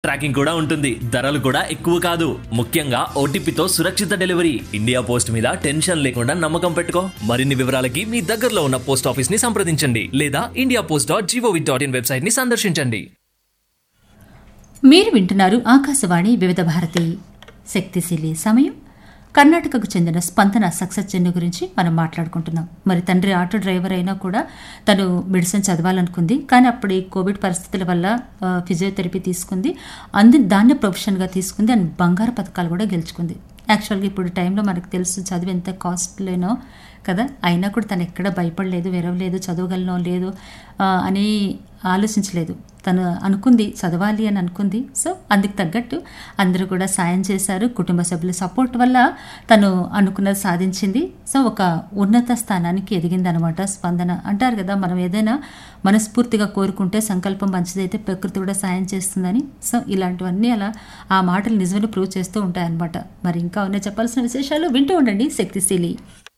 tracking కూడా ఉంటుంది ధరలు కూడా ఎక్కువ కాదు ముఖ్యంగా ఓటీపీతో సురక్షిత డెలివరీ ఇండియా పోస్ట్ మీద టెన్షన్ లేకుండా నమ్మకం పెట్టుకో మరిన్ని వివరాలకి మీ దగ్గరలో ఉన్న పోస్ట్ ఆఫీస్ ని సంప్రదించండి లేదా India post dot G O V dot in website ని సందర్శించండి మీరు వింటున్నారు ఆకాశవాణి వివిధ భారతి శక్తిశీలి సమయం కర్ణాటకకు చెందిన స్పందన సక్సెస్ జర్నీ గురించి మనం మాట్లాడుకుంటున్నాం మరి తండ్రి ఆటో డ్రైవర్ అయినా కూడా తను మెడిసిన్ చదవాలనుకుంది కానీ అప్పుడు ఈ కోవిడ్ పరిస్థితుల వల్ల ఆ, ఫిజియోథెరపీ తీసుకుంది అందు దాన్ని ప్రొఫెషన్గా తీసుకుంది అండ్ బంగారు పథకాలు కూడా గెలుచుకుంది యాక్చువల్గా ఇప్పుడు టైంలో మనకు తెలుసు చదువు ఎంత కాస్ట్లీనో కదా అయినా కూడా తను ఎక్కడ భయపడలేదు వెరవలేదు చదవగలనో లేదు ఆ, అని ఆలోచించలేదు తను అనుకుంది చదవాలి అని అనుకుంది సో అందుకు తగ్గట్టు అందరూ కూడా సాయం చేశారు కుటుంబ సభ్యుల సపోర్ట్ వల్ల తను అనుకున్నది సాధించింది సో ఒక ఉన్నత స్థానానికి ఎదిగిందనమాట స్పందన అంటారు కదా మనం ఏదైనా మనస్ఫూర్తిగా కోరుకుంటే సంకల్పం మంచిదైతే ప్రకృతి కూడా సాయం చేస్తుందని సో ఇలాంటివన్నీ అలా ఆ మాటలు నిజమని ప్రూవ్ చేస్తూ ఉంటాయన్నమాట మరి ఇంకా ఉన్నాయి చెప్పాల్సిన విశేషాలు వింటూ ఉండండి శక్తిశీలి